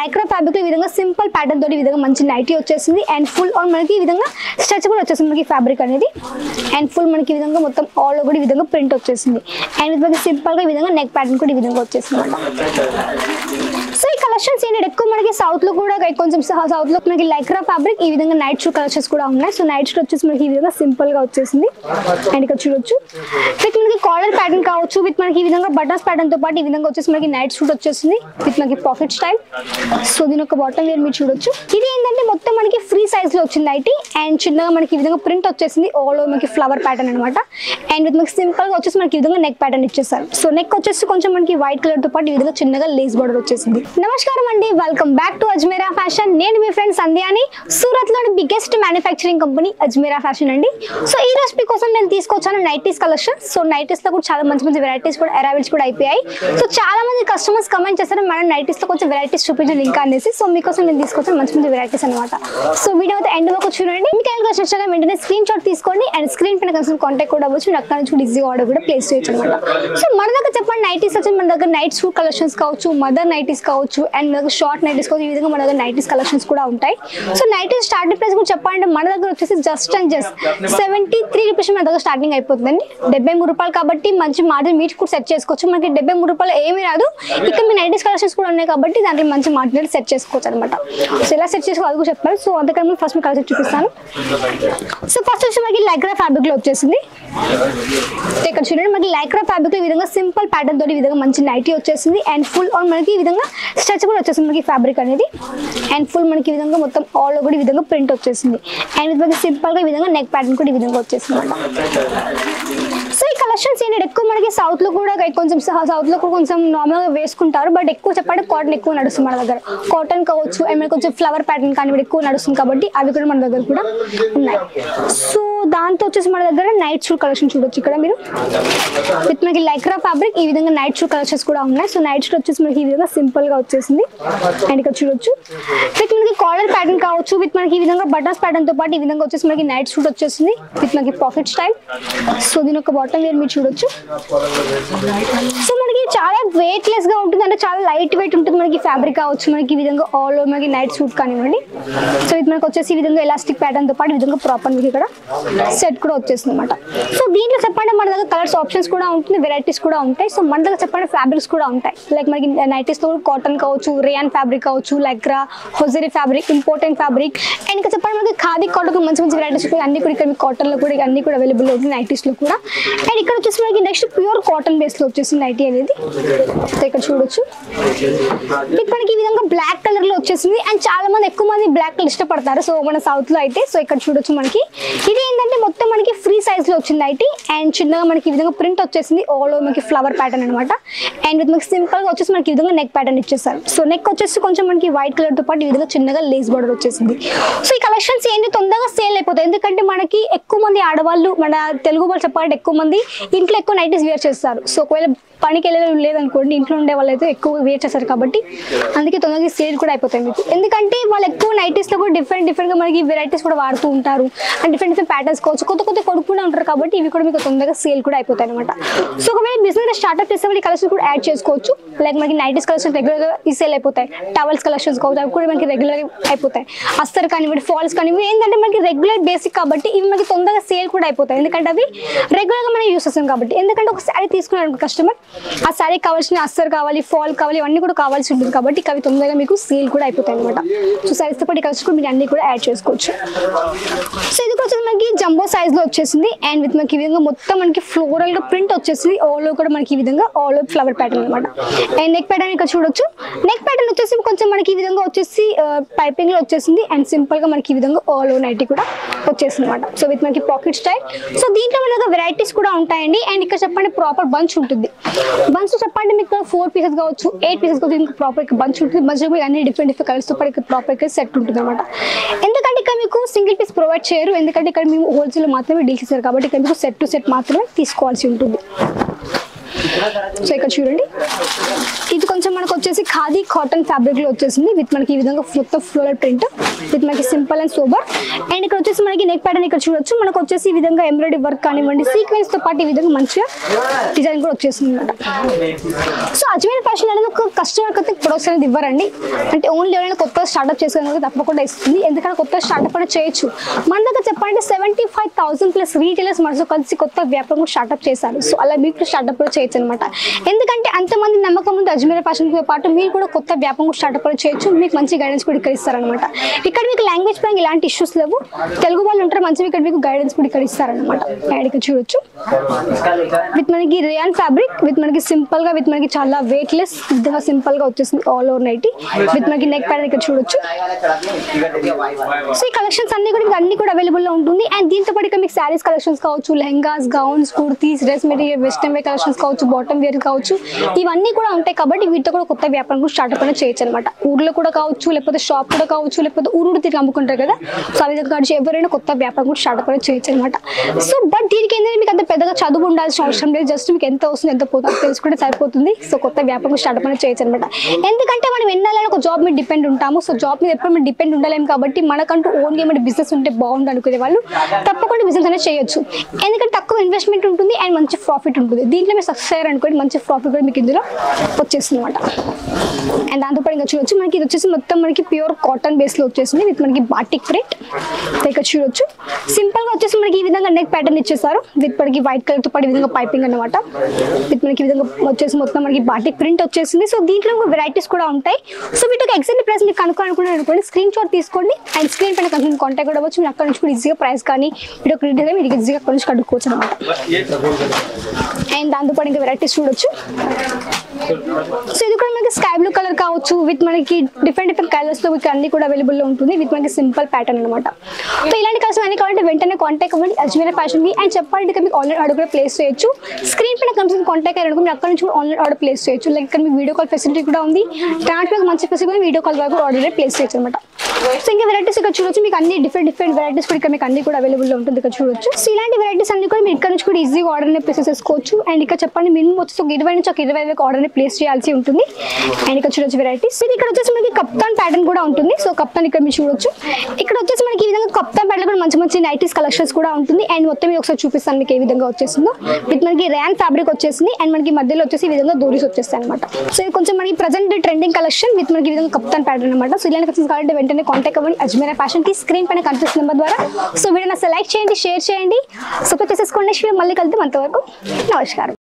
Lycra fabric ఈ విధంగా simple pattern తోటి ఈ విధంగా మంచి నైటీ వచ్చేసింది అండ్ ఫుల్ ఆన్ మనకి ఈ విధంగా స్ట్రెచబుల్ వచ్చేసింది మనకి ఫ్యాబ్రిక్ అనేది అండ్ ఫుల్ మనకి ఈ విధంగా మొత్తం ఆల్ ఓవర్ ఈ విధంగా ప్రింట్ వచ్చేసింది అండ్ ఇది మనకి సింపుల్ గా ఈ విధంగా నెక్ ప్యాటర్న్ కూడా ఈ విధంగా వచ్చేసింది సో ఈ కలెక్షన్స్ ఏంటంటే ఎక్కువ మనకి సౌత్ లో కూడా కొంచెం సౌత్ లో మనకి లైక్రా ఫ్యాబ్రిక్ ఈ విధంగా నైట్ షూ కలెక్షన్స్ కూడా ఉన్నాయి సో నైట్ షూ వచ్చేసి మనకి ఈ విధంగా సింపుల్ గా వచ్చేసింది అండ్ ఇక్కడ చూడొచ్చు విత్ మనకి కాలర్ ప్యాటర్న్ కావచ్చు విత్ మనకి ఈ విధంగా బటన్స్ ప్యాటర్న్ తో పాటు ఈ విధంగా వచ్చేసి మనకి నైట్ షూట్ వచ్చేసింది విత్ మనకి పాకెట్ స్టైల్ సో దీని ఒక బాటమ్ వేర్ మీరు చూడొచ్చు ఇది ఏంటంటే మొత్తం మనకి ఫ్రీ సైజ్ లో వచ్చింది నైటీ అండ్ చిన్నగా మనకి ఈ విధంగా ప్రింట్ వచ్చేసింది ఆల్ ఓవర్ మనకి ఫ్లవర్ ప్యాటర్న్ అనమాట అండ్ విత్ మనకి సింపుల్ గా వచ్చేసి మనకి ఈ విధంగా నెక్ ప్యాటర్న్ ఇచ్చేసారు సో నెక్ వచ్చేసి కొంచెం మనకి వైట్ కలర్ తో పాటు ఈ విధంగా చిన్నగా లేస్ బార్డర్ వచ్చేసింది నమస్కారం అండి welcome back to Ajmera fashion నేను మీ ఫ్రెండ్ సంధ్యాని సూరత్ లోని biggest manufacturing company Ajmera fashion అండి సో ఈ రోజు మీకోసం నేను తీసుకొచ్చాను నైటీస్ కలెక్షన్ సో నైటీస్ లో కూడా చాలా మంచి మంచి వెరైటీస్ కూడా అరైవల్స్ కూడా అయిపోయాయి సో చాలా మంది కస్టమర్స్ కమెంట్ చేస్తారు మనం నైటీస్ లో కొంచెం వెరైటీస్ చూపించండి ఇంకా అనేసి సో మీకోసం నేను తీసుకొచ్చాను మంచి మంచి వెరైటీస్ అనమాట సో వీడియో అయితే ఎండ్ వరకు చూడండి మీకు ఎవరికి వచ్చిన వెంటనే స్క్రీన్ షాట్ తీసుకోండి అండ్ స్క్రీన్ పైన కన్సల్ కాంటాక్ట్ కూడా అవ్వచ్చు అక్కడ నుంచి కూడా ఈజీగా ఆర్డర్ కూడా ప్లేస్ చేయొచ్చు అనమాట సో మన దగ్గర చెప్పండి నైటీస్ వచ్చి మన దగ్గర నైట్ సూట్ కలెక్షన్స్ కావచ్చు మదర్ నైటీస్ కావచ్చు అండ్ మన దగ్గర షార్ట్ నైటీస్ కావచ్చు ఈ విధంగా మన దగ్గర నైటీస్ కలెక్షన్స్ కూడా ఉంటాయి సో నైటీస్ స్టార్టింగ్ ప్రైస్ కూడా చెప్పాలంటే మన దగ్గర వచ్చేసి just and just seventy three rupees మన దగ్గర స్టార్టింగ్ అయిపోతుందండి డెబ్బై మూడు రూపాయలు కాబట్టి మంచి మార్జిన్ మీరు కూడా సెట్ చేసుకోవచ్చు మనకి డెబ్బై మూడు రూపాయలు ఏమీ రాదు ఇక్కడ మీ నైటీస్ కలెక్షన్స్ కూడా ఉన్నాయి కాబట్టి దాంట్లో మంచి మార్జిన్ సెట్ చేసుకోవచ్చు అనమాట సో ఎలా సెట్ చేసుకోవాలి అది కూడా చెప్పారు సో అందుకని ఫస్ట్ మీకు కలెక్షన్ చూపిస్తాను సో ఫస్ట్ వచ్చి మనకి లైక్రా ఫ్యాబ్రిక్ లో వచ్చేసింది సో ఇక్కడ చూడండి మనకి లైక్రా ఫ్యాబ్రిక్ ఈ విధంగా సింపుల్ ప్యాటర్న్ తోటి ఈ విధంగా మంచి నైటీ వచ్చేసింది అండ్ ఫుల్ ఆన్ మనకి ఈ విధంగా స్ట్రెచబుల్ వచ్చేసింది మనకి ఫ్యాబ్రిక్ అనేది అండ్ ఫుల్ మనకి ఈ విధంగా మొత్తం ఆల్ ఓవర్ ఈ విధంగా ప్రింట్ వచ్చేసింది అండ్ ఇది మనకి సింపుల్ గా ఈ విధంగా నెక్ ప్యాటర్న్ కూడా ఈ విధంగా వచ్చేసింది సో ఈ కలెక్షన్స్ ఏంటంటే ఎక్కువ మనకి సౌత్ లో కూడా కొంచెం సౌత్ లో కూడా కొంచెం నార్మల్ గా వేసుకుంటారు బట్ ఎక్కువ చెప్పండి కాటన్ ఎక్కువ నడుస్తుంది మన దగ్గర కాటన్ కావచ్చు అండ్ మనకి కొంచెం ఫ్లవర్ ప్యాటర్న్ కానీ ఎక్కువ నడుస్తుంది కాబట్టి అవి కూడా మన దగ్గర కూడా ఉన్నాయి సో దాంతో వచ్చేసి మన దగ్గర నైట్ షూట్ కలెక్షన్ చూడొచ్చు ఇక్కడ మీరు విత్ మనకి లైక్రా ఫ్యాబ్రిక్ ఈ విధంగా నైట్ షూట్ కలెక్షన్స్ కూడా ఉన్నాయి సో నైట్ షూట్ వచ్చేసి మనకి ఈ విధంగా సింపుల్ గా వచ్చేసింది అండ్ ఇక్కడ చూడొచ్చు విత్ మనకి కాలర్ ప్యాటర్న్ కావచ్చు విత్ మనకి ఈ విధంగా బటన్స్ ప్యాటర్న్ తో పాటు ఈ విధంగా వచ్చేసి మనకి నైట్ షూట్ వచ్చేసింది విత్ మనకి పాకెట్ స్టైల్ సో దీని ఒక బాటమ్ వేర్ మీరు చూడొచ్చు సో మనకి చాలా వెయిట్ లెస్ గా ఉంటుంది అంటే చాలా లైట్ వెయిట్ ఉంటుంది మనకి ఫ్యాబ్రిక్ కావచ్చు మనకి ఈ విధంగా ఆల్ ఓవర్ మనకి నైట్ సూట్ కానివ్వండి సో ఇది మనకి వచ్చేసి ఈ విధంగా ఎలాస్టిక్ ప్యాటర్న్ తో పాటు ఈ విధంగా ప్రాపర్ మీకు ఇక్కడ సెట్ కూడా వచ్చేస్తుంది అనమాట సో దీంట్లో చెప్పండి మన దగ్గర కలర్స్ ఆప్షన్స్ కూడా ఉంటుంది వెరైటీస్ కూడా ఉంటాయి సో మన దగ్గర చెప్పండి ఫ్యాబ్రిక్స్ కూడా ఉంటాయి లైక్ మనకి నైటీస్ లో కాటన్ కావచ్చు రేయాన్ ఫ్యాబ్రిక్ కావచ్చు Lycra hosiery fabric important fabric and ఇంకా చెప్పండి మనకి ఖాదీ కాటన్ మంచి మంచి వెరైటీస్ కూడా అన్ని కూడా ఇక్కడ మీకు కాటన్ లో కూడా అన్ని కూడా అవైలబుల్ అవుతుంది నైటీస్ లో కూడా అండ్ ఇక్కడ వచ్చేసి మనకి నెక్స్ట్ ప్యూర్ కాటన్ బేస్ లో వచ్చేసింది నైటీ అనేది సో ఇక్కడ చూడొచ్చు మీకు మనకి ఈ విధంగా బ్లాక్ కలర్ లో వచ్చేసింది అండ్ చాలా మంది ఎక్కువ మంది బ్లాక్ కలర్ ఇష్టపడతారు సో మన సౌత్ లో అయితే సో ఇక్కడ చూడొచ్చు మనకి ఇది ఏంటంటే మొత్తం మనకి ఫ్రీ సైజ్ లో వచ్చింది నైటీ అండ్ చిన్నగా మనకి ఈ విధంగా ప్రింట్ వచ్చేసింది ఆల్ ఓవర్ మనకి ఫ్లవర్ ప్యాటర్న్ అనమాట అండ్ విత్ మనకి సింపుల్ గా వచ్చేసి మనకి ఈ విధంగా నెక్ ప్యాటర్న్ ఇచ్చేసారు సో నెక్ వచ్చేసి కొంచెం మనకి వైట్ కలర్ తో పాటు ఈ విధంగా చిన్నగా లేస్ బార్డర్ వచ్చేసింది సో ఈ కలెక్షన్స్ ఏంటి తొందరగా సేల్ అయిపోతాయి ఎందుకంటే మనకి ఎక్కువ మంది ఆడవాళ్ళు మన తెలుగు వాళ్ళు చెప్పాలంటే ఎక్కువ మంది ఇంట్లో ఎక్కువ నైటీస్ వేర్ చేస్తారు సో ఒకవేళ పనికి వెళ్ళడం లేదనుకోండి ఇంట్లో ఉండే వాళ్ళు అయితే ఎక్కువ వేర్ చేస్తారు కాబట్టి అందుకే తొందరగా సేల్ కూడా అయిపోతాయి మీకు ఎందుకంటే వాళ్ళు ఎక్కువ నైటీస్ లో కూడా డిఫరెంట్ డిఫరెంట్ గా మనకి వెరైటీస్ కూడా వాడుతూ ఉంటారు అండ్ డిఫరెంట్ డిఫరెంట్ ప్యాటర్న్స్ కావచ్చు కొత్త కొత్త కొడుకుంటూ ఉంటారు కాబట్టి ఇవి కూడా మీకు తొందరగా సేల్ కూడా అయిపోతాయి అనమాట సో ఒకవేళ బిజినెస్ స్టార్ట్అప్ చేస్తే మనకి కలెక్షన్ కూడా యాడ్ చేసుకోవచ్చు లైక్ మనకి నైటీస్ కలెక్షన్ రెగ్యులర్ గా ఈ సేల్ అయిపోతాయి టవల్స్ కలెక్షన్స్ కావచ్చు అవి కూడా మనకి రెగ్యులర్ అయిపోతాయి అస్తర్ కానివ్వండి ఫాల్స్ కానివ్వండి ఏంటంటే మనకి రెగ్యులర్ బేసిక్ కాబట్టి ఇవి మనకి తొందరగా సేల్ కూడా అయిపోతాయి ఎందుకంటే అవి రెగ్యులర్ గా మనం యూస్ చేస్తాం కాబట్టి ఎందుకంటే ఒక శారీ తీసుకున్నాడు కస్టమర్ ఆ శారీ కావాల్సిన అస్తర్ కావాలి ఫాల్ కావాలి ఇవన్నీ కూడా కావాల్సి ఉంటుంది కాబట్టి ఇక అవి తొందరగా మీకు సేల్ కూడా అయిపోతాయి అనమాట సో సైజ్తో పాటు కలర్స్ కూడా మీరు అన్ని కూడా యాడ్ చేసుకోవచ్చు సో ఇది కూడా వచ్చేసి మనకి జంబో సైజ్ లో వచ్చేసింది అండ్ విత్ మనకి ఈ విధంగా మొత్తం మనకి ఫ్లోరల్ గా ప్రింట్ వచ్చేసింది ఆల్ ఓవర్ కూడా మనకి ఈ విధంగా ఆల్ ఓవర్ ఫ్లవర్ ప్యాటర్న్ అనమాట అండ్ నెక్ ప్యాటర్న్ ఇక్కడ చూడొచ్చు నెక్ ప్యాటర్న్ వచ్చేసి కొంచెం మనకి ఈ విధంగా వచ్చేసి పైపింగ్ లో వచ్చేసింది అండ్ సింపుల్ గా మనకి ఈ విధంగా ఆల్ ఓవర్ నైటీ కూడా వచ్చేసింది అనమాట సో విత్ మనకి పాకెట్ స్టైల్ సో దీంట్లో మన దగ్గర వెరైటీస్ కూడా ఉంటాయండి అండ్ ఇక్కడ చెప్పండి ప్రాపర్ బంచ్ ఉంటుంది బంచ్ చెప్పండి మీకు ఫోర్ పీసెస్ కావచ్చు ఎయిట్ పీసెస్ కావచ్చు ఇంకా ప్రాపర్ బంచ్ ఉంటుంది బంచ్ మీకు అన్ని డిఫరెంట్ డిఫరెంట్ కలర్స్ తో పాటు ప్రాపర్ సెట్ ఉంటుంది అనమాట ఎందుకంటే ఇక్కడ మీకు సింగిల్ పీస్ ప్రొవైడ్ చేయరు ఎందుకంటే ఇక్కడ మేము హోల్సేల్ మాత్రమే డీల్ చేస్తారు కాబట్టి ఇక్కడ మీకు సెట్ టు సెట్ మాత్రమే తీసుకోవాల్సి ఉంటుంది సో ఇక్కడ చూడండి ఇది కొంచెం మనకు వచ్చేసి ఖాదీ కాటన్ ఫ్యాబ్రిక్ లో వచ్చేసింది విత్ మనకి ఈ విధంగా మొత్తం ఫ్లోరల్ ప్రింట్ విత్ మనకి సింపుల్ అండ్ సూపర్ అండ్ ఇక్కడ వచ్చేసి మనకి నెక్ ప్యాటర్న్ ఇక్కడ చూడొచ్చు మనకు వచ్చేసి ఈ విధంగా ఎంబ్రాయిడరీ వర్క్ కానివ్వండి సీక్వెన్స్ తో పాటు ఈ విధంగా మంచిగా డిజైన్ కూడా వచ్చేసింది అనమాట సో అజ్మీర్ ఫ్యాషన్ అనేది ఒక కస్టమర్ అయితే ప్రొడక్ట్స్ అనేది ఇవ్వరండి అంటే ఓన్లీ ఎవరైనా కొత్త స్టార్ట్అప్ చేసుకోవడానికి తప్పకుండా ఇస్తుంది ఎందుకంటే కొత్త స్టార్ట్అప్ కూడా చేయొచ్చు మన దగ్గర చెప్పాలంటే seventy five thousand plus retailers మనతో కలిసి కొత్త వ్యాపారం కూడా స్టార్ట్అప్ చేశారు సో అలా మీకు స్టార్ట్అప్ కూడా చేయొచ్చు అనమాట ఎందుకంటే అంతమంది నమ్మకం ఉంది అజ్మీర్ ఫ్యాషన్తో పాటు మీరు కూడా కొత్త వ్యాపారం కూడా స్టార్ట్అప్ కూడా చేయొచ్చు మీకు మంచి గైడెన్స్ కూడా ఇక్కడ ఇస్తారనమాట ఇక్కడ మీకు లాంగ్వేజ్ పరంగా ఇలాంటి ఇష్యూస్ లేవు తెలుగు వాళ్ళు ఉంటారు మంచిగా ఇక్కడ మీకు గైడెన్స్ కూడా ఇక్కడ ఇస్తారనమాట అండ్ ఇక్కడ చూడొచ్చు విత్ మనకి రియాన్ ఫ్యాబ్రిక్ విత్ మనకి సింపుల్ గా విత్ మనకి చాలా వెయిట్ లెస్ విధంగా సింపుల్ గా వచ్చేసింది ఆల్ ఓవర్ నైట్ విత్ మనకి నెక్ ప్యాడ్ ఇక్కడ చూడొచ్చు సో ఈ కలెక్షన్స్ అన్ని కూడా మీకు అన్ని కూడా అవైలబుల్ లో ఉంటుంది అండ్ దీంతో పాటు ఇక్కడ మీకు శారీస్ కలెక్షన్స్ కావచ్చు lehengas gowns kurtis dress material western wear collections కావచ్చు బాటమ్ వేర్ కావచ్చు ఇవన్నీ కూడా ఉంటాయి కాబట్టి వీటితో కూడా కొత్త వ్యాపారం కూడా స్టార్ట్అప్ అనేది చేయొచ్చు అనమాట ఊర్లో కూడా కావచ్చు లేకపోతే షాప్ కూడా కావచ్చు లేకపోతే ఊరు తిరిగి అమ్ముకుంటారు కదా సో ఆ విధంగా కావచ్చు ఎవరైనా కొత్త వ్యాపారం కూడా స్టార్ట్అప్ అనేది చేయొచ్చు అనమాట సో బట్ దీనికి ఏంటంటే మీకు అంత పెద్దగా చదువు ఉండాల్సిన అవసరం లేదు జస్ట్ మీకు ఎంత వస్తుంది ఎంత పోతుంది అది తెలుసుకుంటే సరిపోతుంది సో కొత్త వ్యాపారం స్టార్ట్అప్ అనేది చేయొచ్చు అనమాట ఎందుకంటే మనం ఎన్నాళ్ళని ఒక జాబ్ మీద డిపెండ్ ఉంటాము సో జాబ్ మీద ఎప్పుడు మనం డిపెండ్ ఉండలేము కాబట్టి మనకంటూ ఓన్గా ఏమైనా బిజినెస్ ఉంటే బాగుంది అనుకునే వాళ్ళు తప్పకుండా బిజినెస్ అనేది చేయొచ్చు ఎందుకంటే తక్కువ ఇన్వెస్ట్మెంట్ ఉంటుంది అండ్ మంచి ప్రాఫిట్ ఉంటుంది దీంట్లో మీరు సక్సెస్ అయ్యారు అనుకోండి మంచి ప్రాఫిట్ కూడా మీకు ఇందులో వచ్చేస్తుంది అనమాట అండ్ దాంతోపాటు ఇంకా చూడొచ్చు మనకి ఇది వచ్చేసి మొత్తం మనకి ప్యూర్ కాటన్ బేస్ లో వచ్చేసింది విత్ మనకి బాటిక్ ప్రింట్ ఇక్కడ చూడొచ్చు సింపుల్ గా వచ్చేసి మనకి ఈ విధంగా నెక్ ప్యాటర్న్ ఇచ్చేసారు విత్ మనకి వైట్ కలర్ తో పాటు ఈ విధంగా పైపింగ్ అన్నమాట విత్ మనకి ఈ విధంగా వచ్చేసి మొత్తం మనకి బాటిక్ ప్రింట్ వచ్చేసింది సో దీంట్లో వెరైటీస్ కూడా ఉంటాయి సో వీటికి ఎగ్జాక్ట్ ప్రైస్ మీకు కనుక్కోవాలనుకున్నారు అనుకోండి స్క్రీన్ షాట్ తీసుకోండి అండ్ స్క్రీన్ పైన కొంచెం కాంటాక్ట్ కూడా అవ్వచ్చు మీరు అక్కడ నుంచి కూడా ఈజీగా ప్రైస్ కానీ వీడియో క్రెడిట్ మీరు ఈజీగా అక్కడ నుంచి కనుక్కోవచ్చు అనమాట అండ్ దాంతోపాటు ఇంకా వెరైటీస్ చూడొచ్చు సో ఇది కూడా మనకి స్కై బ్లూ కలర్ కావచ్చు విత్ మనకి డిఫరెంట్ డిఫరెంట్ కలర్స్ లో మీకు అన్ని కూడా అవైలబుల్ లో ఉంటుంది విత్ మనకి సింపుల్ ప్యాటర్న్ అనమాట సో ఇలాంటి కలర్స్ అన్ని కావాలంటే వెంటనే కాంటాక్ట్ అవ్వండి అజ్మీర్ ఫ్యాషన్ కి అండ్ చెప్పాలంటే ఇక్కడ మీకు ఆన్లైన్ ఆర్డర్ కూడా ప్లేస్ చేయొచ్చు స్క్రీన్ పైన కన్సల్ట్ కాంటాక్ట్ అయ్యారు మీరు అక్కడ నుంచి కూడా ఆన్లైన్ ఆర్డర్ ప్లేస్ చేయొచ్చు లైక్ ఇక్కడ మీకు వీడియో కాల్ ఫెసిలిటీ కూడా ఉంది ట్రాన్స్ఫర్ మంచి ఫెసిలిటీ వీడియో కాల్ ద్వారా ఆర్డర్ ప్లేస్ చేయొచ్చు అనమాట సో ఇంకా వెరైటీస్ ఇక్కడ చూడొచ్చు మీకు అన్ని డిఫరెంట్ డిఫరెంట్ వెరైటీస్ కూడా ఇక్కడ మీకు అన్ని కూడా అవైలబుల్ లో ఉంటుంది ఇక్కడ చూడొచ్చు సో ఇలాంటి వెరైటీస్ అన్ని కూడా మీరు ఇక్కడ నుంచి కూడా ఈజీగా ఆర్డర్ ప్లేస్ చేసుకోవచ్చు అండ్ ఇక్కడ చెప్పండి మినిమం వచ్చేసి ఒక ఇరవై నుంచి ఒక ఇరవై వరకు ఆర్డర్ ప్లేస్ చేయాల్సి ఉంటుంది అండ్ ఇక్కడ చూడొచ్చు వెరైటీస్ ఇది ఇక్కడ వచ్చేసి మనకి కప్తాన్ ప్యాటర్న్ కూడా ఉంటుంది సో కప్తాన్ ఇక్కడ మీరు చూడొచ్చు ఇక్కడ వచ్చేసి మనకి ఈ విధంగా కప్తాన్ ప్యాటర్న్ కూడా మంచి మంచి నైటీస్ కలెక్షన్స్ కూడా ఉంటుంది అండ్ మొత్తం మీకు ఒకసారి చూపిస్తాను మీకు ఏ విధంగా వచ్చేసిందో విత్ మనకి ర్యాన్ ఫ్యాబ్రిక్ వచ్చేసింది అండ్ మనకి మధ్యలో వచ్చేసి ఈ విధంగా దూరీస్ వచ్చేస్తాయి అనమాట సో ఇది కొంచెం మనకి ప్రజెంట్ ట్రెండింగ్ కలెక్షన్ విత్ మనకి ఈ విధంగా కప్తాన్ ప్యాటర్న్ అనమాట సో ఇలాంటి కలెక్షన్స్ కావాలంటే వెంటనే కాంటాక్ట్ అవ్వండి అజ్మీరా ఫ్యాషన్ కి స్క్రీన్ పైన కనిపిస్తున్న నెంబర్ ద్వారా సో వీడియో సెలెక్ట్ చేయండి షేర్ చేయండి సో చేసేసుకోండి నెక్స్ట్ వీడియో మళ్ళీ కలిద్దాం అంతవరకు నమస్కారం